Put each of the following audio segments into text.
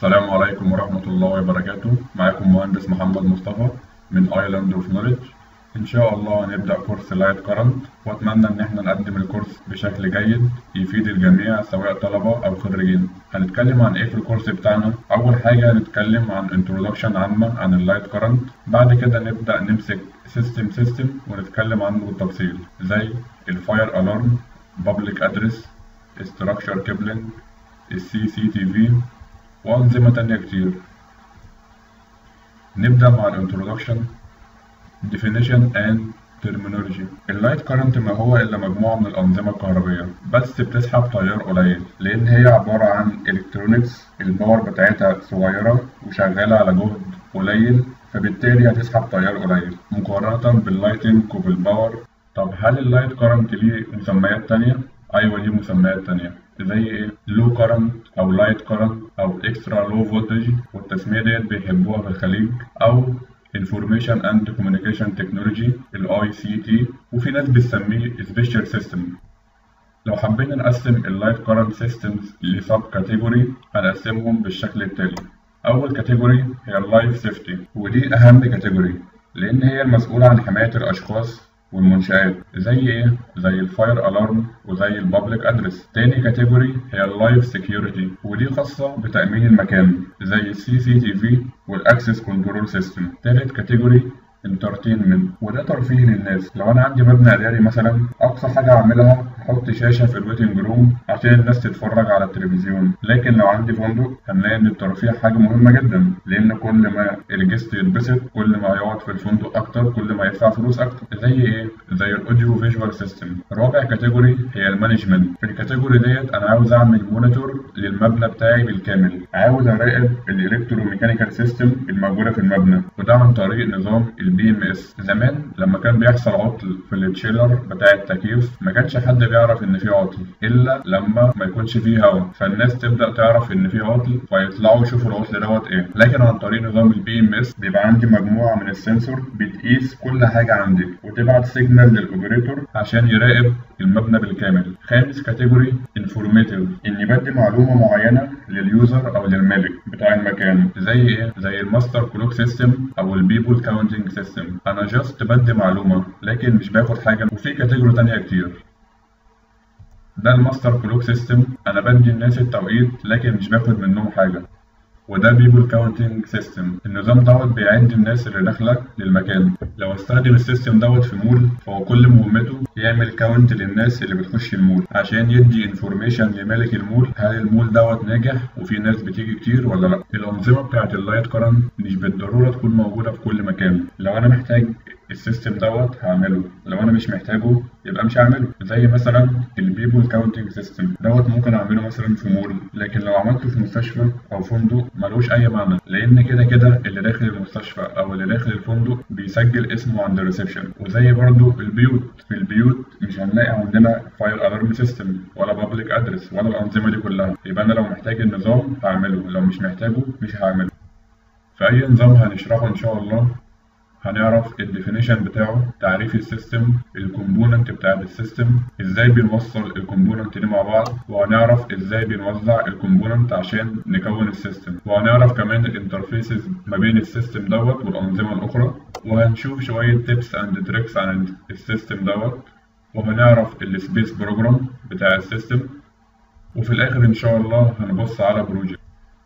السلام عليكم ورحمة الله وبركاته معاكم مهندس محمد مصطفى من ايلاند اوف نوليدج ان شاء الله هنبدأ كورس لايت كرنت واتمنى ان احنا نقدم الكورس بشكل جيد يفيد الجميع سواء طلبة او خريجين هنتكلم عن ايه في الكورس بتاعنا اول حاجة هنتكلم عن انترودكشن عامة عن اللايت كرنت بعد كده نبدأ نمسك سيستم سيستم ونتكلم عنه بالتفصيل زي الفاير الارم بابليك ادرس استراكشر كيبلنج السي سي تي في وأنظمة تانية كتير نبدأ مع الانترودكشن definition and terminology اللايت كارنت ما هو إلا مجموعة من الأنظمة الكهربية بس بتسحب تيار قليل لأن هي عبارة عن إلكترونيكس الباور بتاعتها صغيرة وشغالة على جهد قليل فبالتالي هتسحب تيار قليل مقارنة باللايتنج وبالباور طب هل اللايت كارنت ليه مسميات تانية؟ أيوة ليه مسميات تانية زي ايه لو كارنت او لايت كارنت او اكسترا لو فولتج والتسميه ديت بيحبوها في الخليج او انفورميشن اند كوميونيكيشن تكنولوجي الاي سي تي وفي ناس بتسميه سبيشال سيستم لو حبينا نقسم اللايت كارنت سيستمز لسب كاتيجوري هنقسمهم بالشكل التالي اول كاتيجوري هي اللايف سيفتي ودي اهم كاتيجوري لان هي المسؤوله عن حمايه الاشخاص والمنشآت زي ايه؟ زي الفاير الارم وزي البابليك ادرس تاني كاتيجوري هي اللايف سكيورتي ودي خاصة بتأمين المكان زي السي سي تي في والاكسس كنترول سيستم تالت كاتيجوري انترتينمنت وده ترفيه للناس لو انا عندي مبنى اداري مثلا اقصى حاجه اعملها احط شاشه في الويتنج روم عشان الناس تتفرج على التلفزيون لكن لو عندي فندق هنلاقي ان الترفيه حاجه مهمه جدا لان كل ما الجست يتبسط كل ما هيقعد في الفندق اكتر كل ما يدفع فلوس اكتر زي ايه زي الاوديو فيجوال سيستم رابع كاتيجوري هي المانجمنت في الكاتيجوري ديت انا عاوز اعمل مونيتور للمبنى بتاعي بالكامل عاوز اراقب الالكتروميكانيكال سيستم الموجوده في المبنى وده عن طريق نظام البي ام اس زمان لما كان بيحصل عطل في التشيلر بتاع التكييف ما كانش حد بيعرف ان في عطل الا لما ما يكونش فيه هواء فالناس تبدا تعرف ان في عطل فيطلعوا يشوفوا العطل دوت ايه لكن عن طريق نظام البي ام اس بيبقى عندي مجموعه من السنسور بتقيس كل حاجه عندي وتبعت سيجنال للاوبريتور عشان يراقب المبنى بالكامل خامس كاتيجوري انفورماتيف اني بدي معلومه معينه لليوزر او للمالك بتاع المكان زي ايه زي الماستر كلوك سيستم او البيبول كاونتنج سيستم انا جاست بدي معلومه لكن مش باخد حاجه وفي كاتيجوري تانية كتير ده الماستر كلوك سيستم انا بدي الناس التوقيت لكن مش باخد منهم حاجه وده بيبول كاونتنج سيستم النظام دوت بيعد الناس اللي داخله للمكان لو استخدم السيستم دوت في مول فهو كل مهمته يعمل كاونت للناس اللي بتخش المول عشان يدي انفورميشن لمالك المول هل المول دوت ناجح وفي ناس بتيجي كتير ولا لا الانظمه بتاعت اللايت كرنت مش بالضروره تكون موجوده في كل مكان لو انا محتاج السيستم دوت هعمله لو انا مش محتاجه يبقى مش هعمله زي مثلا البيبول كاونتنج سيستم دوت ممكن اعمله مثلا في مول لكن لو عملته في مستشفى او فندق ملوش اي معنى لان كده كده اللي داخل المستشفى او اللي داخل الفندق بيسجل اسمه عند الريسبشن وزي برضو البيوت في البيوت مش هنلاقي عندنا فاير الارم سيستم ولا بابليك ادرس ولا الانظمه دي كلها يبقى انا لو محتاج النظام هعمله لو مش محتاجه مش هعمله في اي نظام هنشرحه ان شاء الله هنعرف الديفينيشن بتاعه تعريف السيستم الكومبوننت بتاعت السيستم ازاي بنوصل الكومبوننت دي مع بعض وهنعرف ازاي بنوزع الكومبوننت عشان نكون السيستم وهنعرف كمان الانترفيسز ما بين السيستم دوت والانظمه الاخرى وهنشوف شويه تيبس اند تريكس عن السيستم دوت وهنعرف السبيس بروجرام بتاع السيستم وفي الاخر ان شاء الله هنبص على بروجكت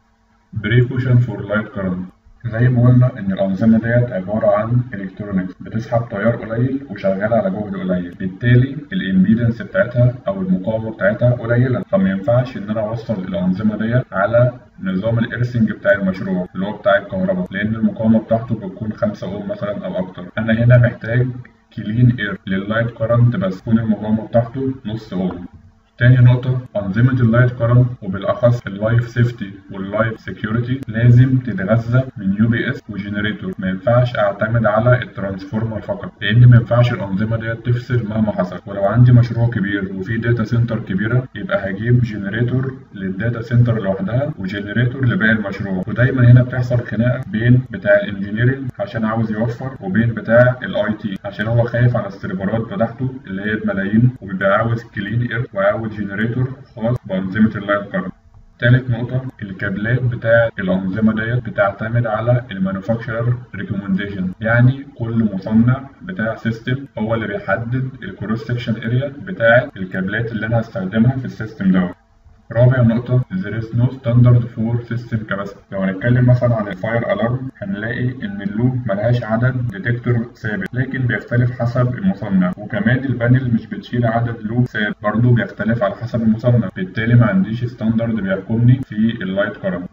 بريكوشن فور لايت كرنت زي ما قلنا ان الانظمه ديت عباره عن الكترونكس بتسحب تيار قليل وشغاله على جهد قليل بالتالي الامبيدنس بتاعتها او المقاومه بتاعتها قليله فما ينفعش ان انا اوصل الانظمه ديت على نظام الارسنج بتاع المشروع اللي هو بتاع الكهرباء لان المقاومه بتاعته بتكون 5 اوم مثلا او اكتر انا هنا محتاج كلين اير لللايت كرنت بس تكون المقاومه بتاعته نص اوم تاني نقطة أنظمة اللايت كرنت وبالأخص اللايف سيفتي واللايف سيكيورتي لازم تتغذى من يو بي اس وجنريتور ما ينفعش أعتمد على الترانسفورمر فقط لأن ما ينفعش الأنظمة ديت تفصل مهما حصل ولو عندي مشروع كبير وفي داتا سنتر كبيرة يبقى هجيب جنريتور للداتا سنتر لوحدها وجنريتور لباقي المشروع ودايما هنا بتحصل خناقة بين بتاع الانجينيرنج عشان عاوز يوفر وبين بتاع الاي تي عشان هو خايف على السيرفرات بتاعته اللي هي بملايين وبيبقى عاوز كلين اير وعاوز جنريتور خاص بأنظمة اللايت كارنت تالت نقطة الكابلات بتاعة الأنظمة ديت بتعتمد على المانيفاكتشرر ريكومنديشن يعني كل مصنع بتاع سيستم هو اللي بيحدد الكروس سكشن اريا بتاعة الكابلات اللي أنا هستخدمها في السيستم دوت رابع نقطة there is no standard for system capacity لو هنتكلم مثلا عن الفاير الارم هنلاقي ان اللوب ملهاش عدد ديتكتور ثابت لكن بيختلف حسب المصنع وكمان البانل مش بتشيل عدد لوب ثابت برضه بيختلف على حسب المصنع بالتالي ما عنديش ستاندرد بيحكمني في اللايت كرنت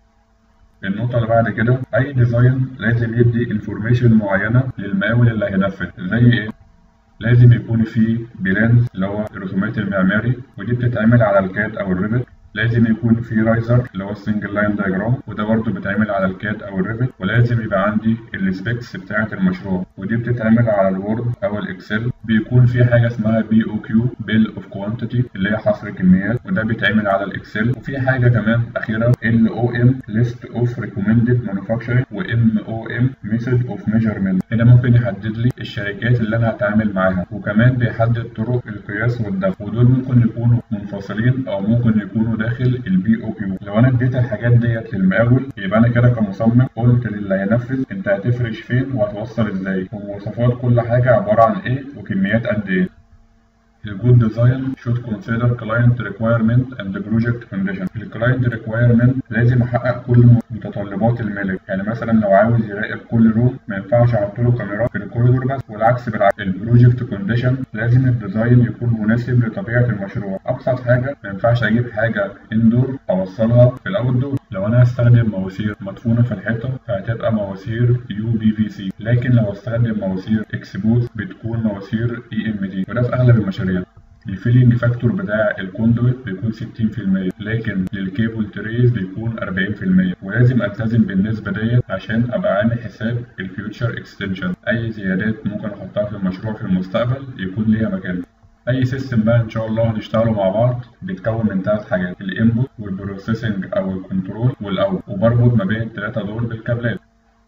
النقطة اللي بعد كده أي ديزاين لازم يدي انفورميشن معينة للمقاول اللي هينفذ زي إيه؟ لازم يكون في بلان اللي هو الرسومات المعماري ودي بتتعمل على الكاد او الريفت لازم يكون في رايزر اللي هو السنجل لاين دايجرام وده برضه بيتعمل على الكاد او الريفت ولازم يبقى عندي السبيكس بتاعه المشروع ودي بتتعمل على الوورد او الاكسل بيكون في حاجه اسمها بي او كيو بيل اوف كوانتيتي اللي هي حصر كميات وده بيتعمل على الاكسل وفي حاجه كمان اخيره ال او ام ليست اوف ريكومندد مانيفاكتشرنج وام او ام ميثود اوف ميجرمنت هنا ممكن يحدد لي الشركات اللي انا هتعامل معاها وكمان بيحدد طرق القياس والدفع ودول ممكن يكونوا منفصلين او ممكن يكونوا داخل البي او كيو لو انا اديت الحاجات ديت للمقاول يبقى انا كده كمصمم قلت للي هينفذ انت هتفرش فين وهتوصل ازاي ومواصفات كل حاجه عباره عن ايه وكميات قد ايه The good design should consider client requirement and the project condition. ال client requirement لازم أحقق كل متطلبات المالك، يعني مثلا لو عاوز يراقب كل روم ما ينفعش أحط له كاميرات في الكوريدور بس والعكس بالعكس. البروجكت كونديشن لازم الديزاين يكون مناسب لطبيعة المشروع. أبسط حاجة ما ينفعش أجيب حاجة اندور أوصلها في الأوت دور. لو أنا هستخدم مواسير مدفونة في الحيطة فهتبقى مواسير يو بي في سي، لكن لو هستخدم مواسير اكسبوز بتكون مواسير اي ام دي وده في أغلب المشاريع. الفيلينج فاكتور بتاع الكوندويت بيكون 60% لكن للكيبل تريز بيكون 40% ولازم التزم بالنسبه ديت عشان ابقى عامل حساب الفيوتشر اكستنشن اي زيادات ممكن احطها في المشروع في المستقبل يكون ليها مكان اي سيستم بقى ان شاء الله هنشتغلوا مع بعض بيتكون من ثلاث حاجات الانبوت والبروسيسنج او الكنترول والاوت وبربط ما بين الثلاثه دول بالكابلات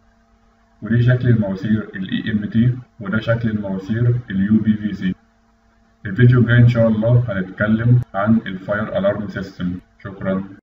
ودي شكل المواسير الاي ام تي وده شكل المواسير اليو بي في سي الفيديو الجاي إن شاء الله هنتكلم عن الفاير ألارم سيستم شكرا